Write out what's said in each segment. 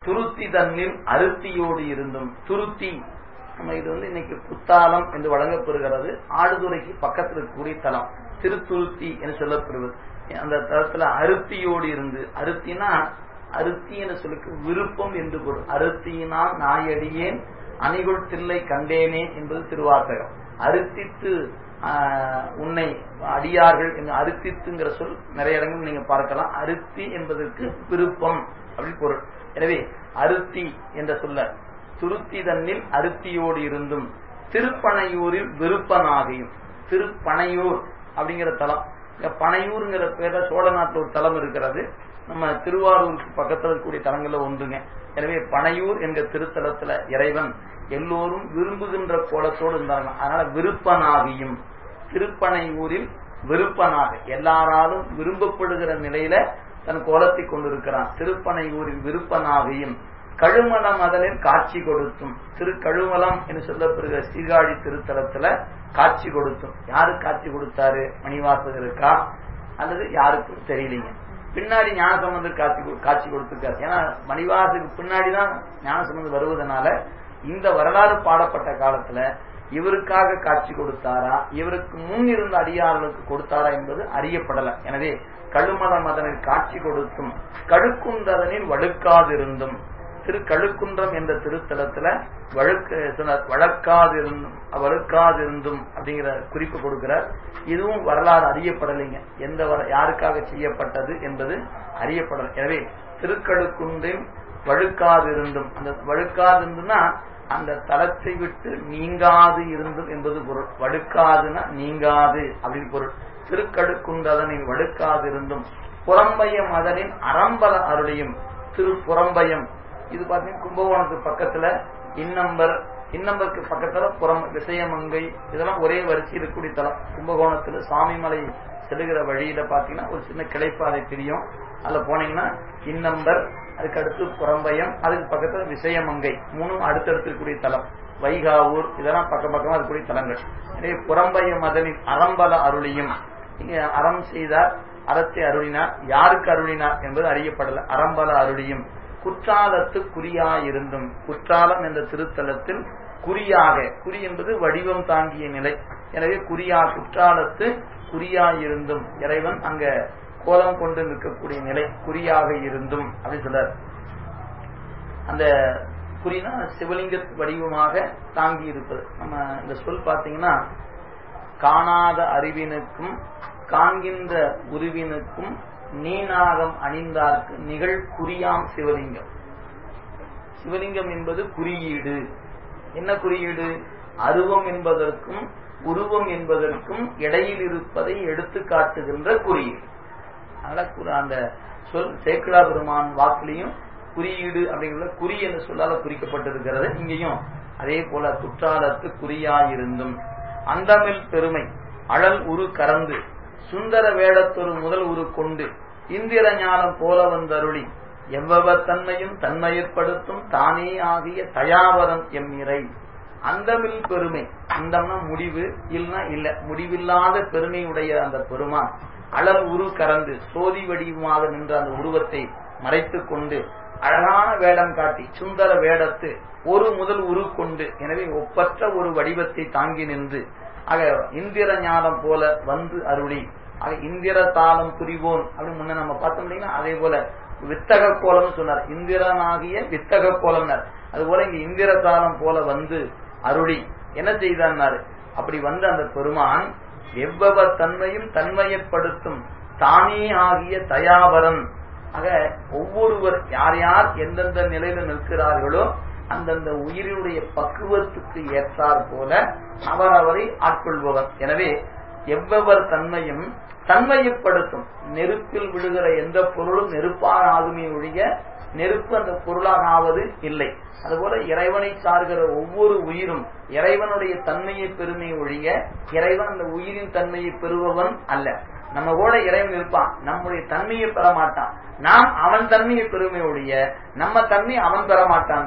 துருத்தி தன்னில் அருத்தியோடு இருந்தும் துருத்தி நம்ம இது வந்து இன்னைக்கு குத்தாலம் என்று வழங்கப்பெறுகிறது ஆடுதுறைக்கு பக்கத்தில் இருக்கக்கூடிய தலம் திருத்துருத்தி என்று சொல்லப்படுவது அந்த தளத்துல அருத்தியோடு இருந்து அருத்தினா அருத்தி என்ற சொல்லுக்கு விருப்பம் என்று பொருள் அருத்தியினால் நாயடியேன் அணிகுள் தில்லை கண்டேனே என்பது திருவாசகம் அருத்தித்து உன்னை அடியார்கள் என்று அருத்தித்துங்கிற சொல் நிறைய இடங்கள் நீங்க பார்க்கலாம் அருத்தி என்பதற்கு விருப்பம் அப்படின்னு பொருள் எனவே அருத்தி என்ற சொல்ல துருத்தி தன்னில் அருத்தியோடு இருந்தும் திருப்பனையூரில் விருப்பனாகியும் திருப்பனையூர் அப்படிங்கிற தலம் பனையூருங்கிற பேர்ல சோழ நாட்டில் ஒரு தலம் இருக்கிறது நம்ம திருவாரூருக்கு பக்கத்தில் இருக்கக்கூடிய தலங்கள்ல ஒன்றுங்க எனவே பனையூர் என்கிற திருத்தலத்துல இறைவன் எல்லோரும் விரும்புகின்ற கோலத்தோடு இருந்தாங்க அதனால விருப்பனாகியும் திருப்பனையூரில் விருப்பனாக எல்லாராலும் விரும்பப்படுகிற நிலையில தன் கோலத்தை கொண்டிருக்கிறான் திருப்பனையூரில் விருப்பனாகியும் கழுமலம் அதனில் காட்சி கொடுத்தும் திரு கழுமலம் என்று சொல்லப்படுகிற சீர்காழி திருத்தலத்துல காட்சி கொடுத்தும் யாரு காட்சி கொடுத்தாரு மணிவாசகருக்கா அல்லது யாருக்கும் தெரியலீங்க பின்னாடி ஞானசம்பந்தர் காட்சி காட்சி கொடுத்திருக்காரு ஏன்னா மணிவாசனுக்கு பின்னாடிதான் ஞானசம்பந்தர் வருவதனால இந்த வரலாறு பாடப்பட்ட காலத்துல இவருக்காக காட்சி கொடுத்தாரா இவருக்கு முன் இருந்த அடியார்களுக்கு கொடுத்தாரா என்பது அறியப்படல எனவே கழுமல மதனில் காட்சி கொடுத்தும் கழுக்குந்ததனில் வழுக்காதிருந்தும் திரு கழுக்குன்றம் என்ற திருத்தலத்துல வழுக்க வழக்காதிருந்தும் வழுக்காதிருந்தும் அப்படிங்கிற குறிப்பு கொடுக்கிறார் இதுவும் வரலாறு அறியப்படலைங்க எந்த யாருக்காக செய்யப்பட்டது என்பது அறியப்படல எனவே திருக்கழுக்குன்றில் வழுக்காதிருந்தும் அந்த வழுக்காதிருந்துன்னா அந்த தலத்தை விட்டு நீங்காது இருந்தும் என்பது பொருள் வழுக்காதுன்னா நீங்காது அப்படின்னு பொருள் திருக்கடுக்குண்டதனில் வழுக்காதிருந்தும் புறம்பயம் அதனின் அறம்பல அருளையும் திரு புறம்பயம் இது பாத்தீங்கன்னா கும்பகோணத்துக்கு பக்கத்துல இன்னம்பர் இன்னம்பருக்கு பக்கத்துல புறம் விசயமங்கை இதெல்லாம் ஒரே வரிசை இருக்கக்கூடிய தலம் கும்பகோணத்துல சாமிமலை செல்லுகிற வழியில பாத்தீங்கன்னா ஒரு சின்ன கிளைப்பாதை தெரியும் அதுல போனீங்கன்னா இன்னம்பர் அதுக்கு அடுத்து புறம்பயம் அதுக்கு பக்கத்துல விசயமங்கை மூணும் அடுத்தடுத்து இருக்கக்கூடிய தலம் வைகாவூர் இதெல்லாம் பக்கம் பக்கமா இருக்கக்கூடிய தலங்கள் எனவே புறம்பய மதனின் அறம்பல அருளியும் இங்க அறம் செய்தார் அறத்தை அருளினார் யாருக்கு அருளினார் என்பது அறியப்படல அறம்பல அருளியும் குற்றாலத்து குறியாயிருந்தும் குற்றாலம் என்ற திருத்தலத்தில் குறியாக குறி என்பது வடிவம் தாங்கிய நிலை எனவே குறியா குற்றாலத்து குறியாயிருந்தும் இறைவன் அங்க கோலம் கொண்டு நிற்கக்கூடிய நிலை குறியாக இருந்தும் அப்படின்னு சொல்றார் அந்த குறினா சிவலிங்க வடிவமாக தாங்கி இருப்பது நம்ம இந்த சொல் பார்த்தீங்கன்னா காணாத அறிவினுக்கும் காண்கின்ற உருவினுக்கும் நீநாகம் அணிந்தார்க்கு நிகழ் குறியாம் சிவலிங்கம் சிவலிங்கம் என்பது குறியீடு என்ன குறியீடு அருவம் என்பதற்கும் உருவம் என்பதற்கும் இடையில் இருப்பதை எடுத்து காட்டுகின்ற குறியீடு அதனால அந்த சொல் சேக்கிழா பெருமான் வாக்குலையும் குறியீடு அப்படிங்கிற குறி என்று சொல்லால குறிக்கப்பட்டிருக்கிறது இங்கேயும் அதே போல குற்றாலத்து குறியாயிருந்தும் அந்தமில் பெருமை அழல் உரு கறந்து சுந்தர வேடத்தொரு முதல் உரு கொண்டு இந்திர ஞானம் போல வந்தருளி எவ்வளவு தன்மையும் தன்மையற்படுத்தும் தானே ஆகிய தயாவரம் எம் இறை அந்தமில் பெருமை அந்தம்னா முடிவு இல்லைன்னா இல்ல முடிவில்லாத பெருமையுடைய அந்த பெருமான் அழல் உரு கறந்து சோதி வடிவமாக நின்ற அந்த உருவத்தை மறைத்துக் கொண்டு அழகான வேடம் காட்டி சுந்தர வேடத்து ஒரு முதல் உரு கொண்டு எனவே ஒப்பற்ற ஒரு வடிவத்தை தாங்கி நின்று ஆக இந்திர ஞானம் போல வந்து அருளி ஆக இந்திர தாளம் புரிவோன் அப்படின்னு முன்ன நம்ம பார்த்தோம் இல்லைங்களா அதே போல வித்தக கோலம்னு சொன்னார் இந்திரனாகிய வித்தக கோலம்னார் அது போல இங்க இந்திர தாளம் போல வந்து அருளி என்ன செய்தார் அப்படி வந்த அந்த பெருமான் எவ்வளவு தன்மையும் தன்மையப்படுத்தும் தானே ஆகிய தயாவரன் ஆக ஒவ்வொருவர் யார் யார் எந்தெந்த நிலையில நிற்கிறார்களோ அந்தந்த உயிரினுடைய பக்குவத்துக்கு ஏற்றார் போல அவர் அவரை ஆட்கொள்பவர் எனவே எவ்வவர் தன்மையும் தன்மையப்படுத்தும் நெருப்பில் விழுகிற எந்த பொருளும் நெருப்பாக ஆகுமே ஒழிய நெருப்பு அந்த பொருளாக ஆவது இல்லை அதுபோல இறைவனை சார்கிற ஒவ்வொரு உயிரும் இறைவனுடைய தன்மையை பெருமை ஒழிய இறைவன் அந்த உயிரின் தன்மையை பெறுபவன் அல்ல நம்ம கூட இறைவன் இருப்பான் நம்முடைய தன்மையை பெற மாட்டான் நாம் அவன் தன்மையை பெருமை ஒழிய நம்ம தன்மை அவன் பெற மாட்டான்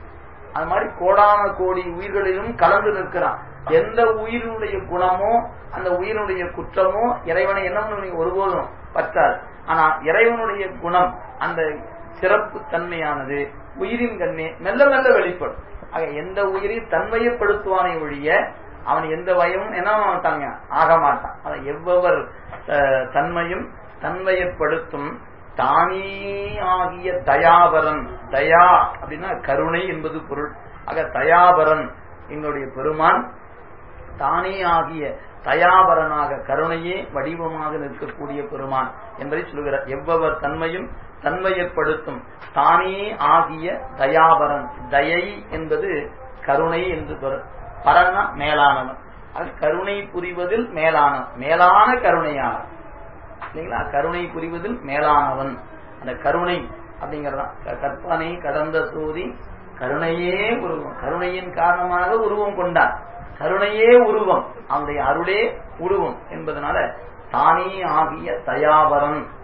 அது மாதிரி கோடான கோடி உயிர்களிலும் கலந்து நிற்கிறான் எந்த உயிரினுடைய குணமோ அந்த உயிரினுடைய குற்றமோ இறைவனை என்ன பண்ணுவீங்க ஒருபோதும் பற்றாது ஆனா இறைவனுடைய குணம் அந்த சிறப்பு தன்மையானது உயிரின் கண்ணே மெல்ல மெல்ல வெளிப்படும் ஆக எந்த உயிரை தன்மையப்படுத்துவானே ஒழிய அவன் எந்த வயமும் என்ன மாட்டாங்க ஆக மாட்டான் அதான் எவ்வவர் அஹ், தன்மையும் தன்மையப்படுத்தும் தானே ஆகிய தயாபரன் தயா அப்படின்னா கருணை என்பது பொருள் ஆக தயாபரன் எங்களுடைய பெருமான் தானே ஆகிய தயாபரனாக கருணையே வடிவமாக நிற்கக்கூடிய பெருமான் என்பதை சொல்லுகிறார் எவ்வவர் தன்மையும் தன்மையப்படுத்தும் தானே ஆகிய தயாபரன் தயை என்பது கருணை என்று பொருள் பரன்னா மேலானவன் அது கருணை புரிவதில் மேலானவன் மேலான கருணையாளர் இல்லைங்களா கருணை புரிவதில் மேலானவன் அந்த கருணை அப்படிங்கறதான் க- கற்பனை கடந்த சோதி கருணையே உருவம் கருணையின் காரணமாக உருவம் கொண்டார் கருணையே உருவம் அவனுடைய அருளே உருவம் என்பதனால தானே ஆகிய தயாபரன்